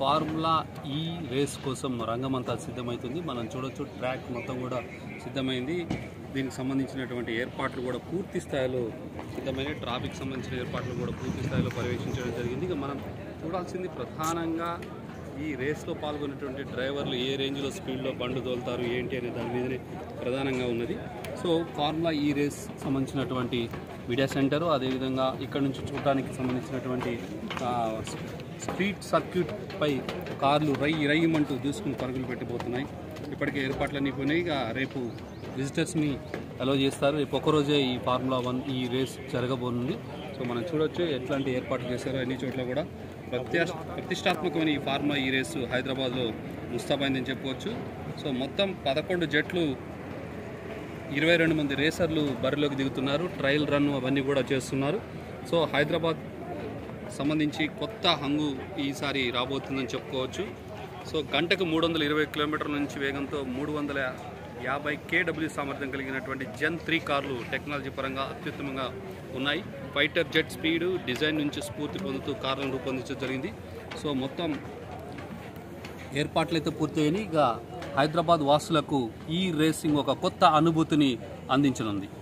formula E race కోసం రంగమంతా సిద్ధమవుతుంది మనం చూడొచ్చు ట్రాక్ మొత్తం కూడా సిద్ధమైంది దీనికి సంబంధించినటువంటి ఏర్పాట్లు కూడా పూర్తి స్థాయిలో సిద్ధమైన ట్రాఫిక్ సంబంధించిన ఏర్పాట్లు కూడా పూర్తి స్థాయిలో పర్యవేక్షించడం జరిగింది ఇక మనం చూడాల్సింది ప్రధానంగా ఈ రేస్లో పాల్గొనేటువంటి డ్రైవర్లు ఏ రేంజ్లో స్పీడ్లో బండ్లు తోలుతారు ఏంటి అనే దాని మీదనే ప్రధానంగా ఉన్నది సో ఫార్ములా ఈ రేస్ సంబంధించినటువంటి మీడియా సెంటరు అదేవిధంగా ఇక్కడ నుంచి చూడటానికి సంబంధించినటువంటి ఆ, స్ట్రీట్ సర్క్యూట్ పై కార్లు రై రయ్యమంటూ దూసుకుని పరుగులు పెట్టిపోతున్నాయి ఇప్పటికే ఏర్పాట్లన్నీ పోయినాయి ఇక రేపు విజిటర్స్ని అలో చేస్తారు రేపు ఒక్కరోజే ఈ ఫార్ములా వన్ ఈ రేస్ జరగబోనుంది సో మనం చూడొచ్చు ఎట్లాంటి ఏర్పాట్లు చేశారో అన్ని చోట్ల కూడా ప్రత్యా ప్రతిష్టాత్మకమైన ఈ ఫార్ములా ఈ రేసు హైదరాబాద్లో ముస్తాబైందని చెప్పుకోవచ్చు సో మొత్తం పదకొండు జట్లు ఇరవై రెండు మంది రేసర్లు బరిలోకి దిగుతున్నారు ట్రయల్ రన్ అవన్నీ కూడా చేస్తున్నారు సో హైదరాబాద్ సంబంధించి కొత్త హంగు ఈసారి రాబోతుందని చెప్పుకోవచ్చు సో గంటకు మూడు వందల ఇరవై కిలోమీటర్ల నుంచి వేగంతో మూడు వందల యాభై కేడబ్ల్యూ సామర్థ్యం కలిగినటువంటి జెన్ త్రీ కార్లు టెక్నాలజీ పరంగా అత్యుత్తమంగా ఉన్నాయి ఫైటర్ జెట్ స్పీడ్ డిజైన్ నుంచి స్ఫూర్తి పొందుతూ కార్లను రూపొందించడం జరిగింది సో మొత్తం ఏర్పాట్లయితే పూర్తయ్యాయి ఇక హైదరాబాద్ వాసులకు ఈ రేసింగ్ ఒక కొత్త అనుభూతిని అందించనుంది